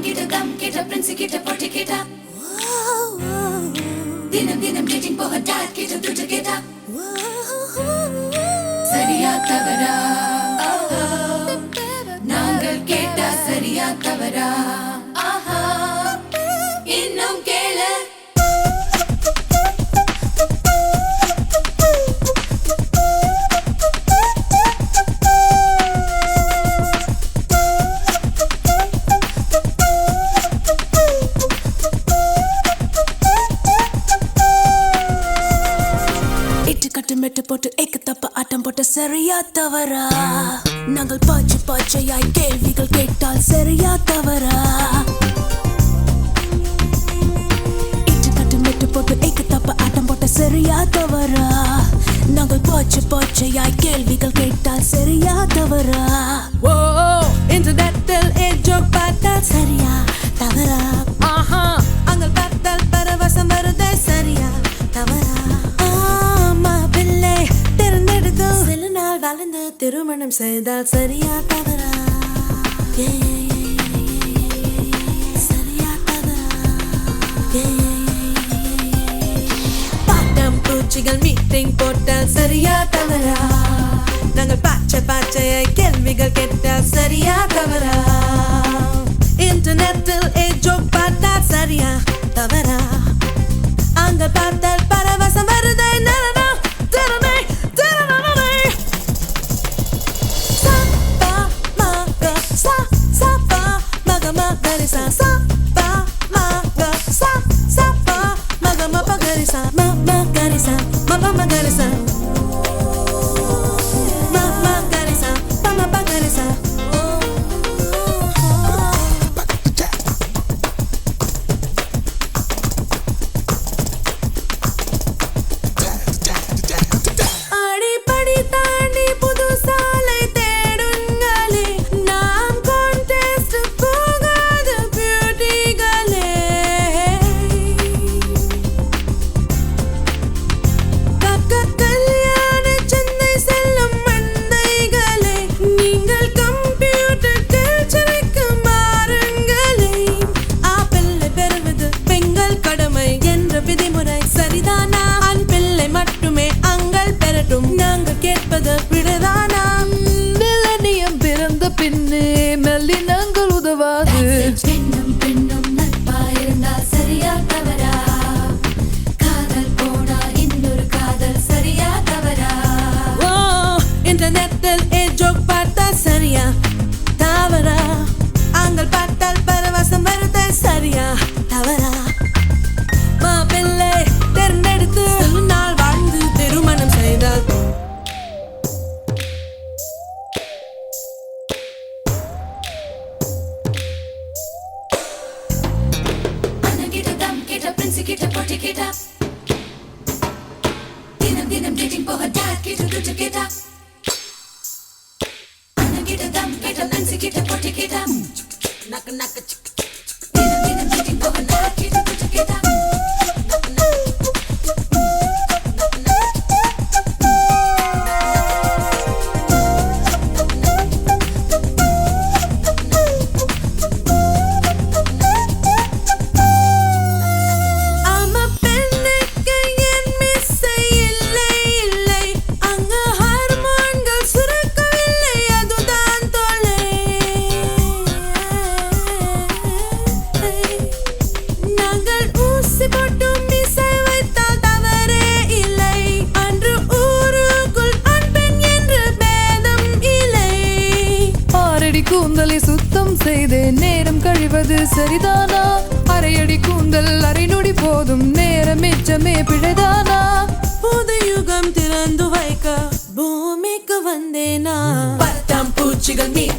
கிட்ட கம் கிட்ட பிரின்ஸ் கிட்ட பொட்டி கிட்ட தினம் தினம் டேட்டிங் போக டாட் கிட்ட துட்டு கேட்டா சரியா தவறா நாங்கள் கேட்டா சரியா தவறா ஆஹா இன்னும் கேளு இட்டு கட்டு மெட்டு போட்டு ஏக்கு தப்ப ஆட்டம் போட்ட சரியா தவறா நாங்கள் பாய்ச்சி பாய்ச்சையாய் கேள்விகள் கேட்டால் சரியா தவறா இட்டு கட்டு மெட்டு போட்டு ஏக்கு தப்ப ஆட்டம் போட்ட சரியா தவறா நாங்கள் பாய்ச்சி பாய்ச்சையாய் கேள்விகள் கேட்டால் சரியா தவறா ஓ இன்டர்நெட்டில் ஏஜோக் பார்த்தால் சரியா தவறா ஆஹா அங்கள் பார்த்தால் பரவசம் வருதே சரியா தவறா ஆமா பிள்ளை திறந்தெடுத்து சில நாள் வளர்ந்து திருமணம் செய்தால் சரியா தவறா ஏ, ஏ, ஏ, ஏ, ஏ, ஏ, ஏ, ஏ, சரியா தவறா ஏ, ஏ, ஏ, ஏ, ஏ, ஏ. பாட்டம் பூச்சிகள் மீட்டிங் போட்டால் சரியா தவறா நாங்கள் பாச்ச பாச்சையை கேள்விகள் கேட்டால் சரியா தவறா இன்டர்நெட்டில் ஏஜோக் பார்த்தால் சரியா தவறா அங்க பார்த்தால் பரவசம் வருதை நரனா திறமை திறமை சா பா மா க சா சா பா ம க ம க ரி சா சா பா மா க சா சா பா ம க ம ப க ரி சா ம ம க ரி சா ம ப ம க ரி சா ம ம க ரி சா ப ம ப க ரி சா அடிப்படி தாண்டி புது சாலை தேடுங்களே நாம் கான்டெஸ்ட் போகாத பியூட்டிகளே கக்க கல்யாண சந்தை செல்லும் மந்தைகளே நீங்கள் கம்ப்யூட்டர் கல்ச்சரைக்கு மாறுங்களே ஆப்பிள்ளை பெறுவது பெண்கள் கடமை என்ற விதிமுறை சரிதானா ஆண் பிள்ளை மட்டுமே அங்கள் பெறட்டும் நாங்கள் கேட்பது பிழைதானா மில்லனியம் பிறந்த பின்னே மெல்லினங்கள் உதவாது பெண்ணும் பெண்ணும் நட்பா இருந்தால் சரியா தவறா காதல் போனா இன்னொரு காதல் சரியா தவறா ஓ இன்டர்நெட்டில் ஏஜோக் பார்த்தா சரியா தவறா ஆங்கள் பார்த்தால் பரவசம் வருது சரியா தவறா மாப்பிள்ளை தேர்ந்தெடுத்து சில நாள் வாழ்ந்து திருமணம் செய்தால் அண்ணன் கிட்ட கம் கிட்ட பிரின்ஸ் கிட்ட பொட்டி கிட்ட தினம் தினம் டேட்டிங் போக டாட் கிட்ட துட்டு கேட்டா அண்ணன் கிட்ட கம் கிட்ட பிரின்ஸ் கிட்ட பொட்டி கிட்ட நக்கு நக்கு சிக்கு தினம் தினம் டேட்டிங் போக டாட் கிட்ட துட்டு கேட்டா ஆமா பெண்ணுக்கு என் மிஸ்ஸை இல்லை இல்லை அங்க ஹார்மோன்கள் சுரக்கவில்லை அதுதான் தொல்லை நாங்கள் ஊசி போட்டு மிஸ்ஸை வைத்தால் தவறே இல்லை அன்று ஊருக்குள் ஆண் பெண் என்று பேதம் இல்லை ஆறடி கூந்தலை சுத்தம் செய்து நேரம் கழிவது சரிதானா அரையடி கூந்தல் அரை நொடி போதும் நேரம் மிச்சமே பிழைதானா புது யுகம் திறந்து வைக்க பூமிக்கு வந்தேனா பத்தாம் பூச்சிகள் மீ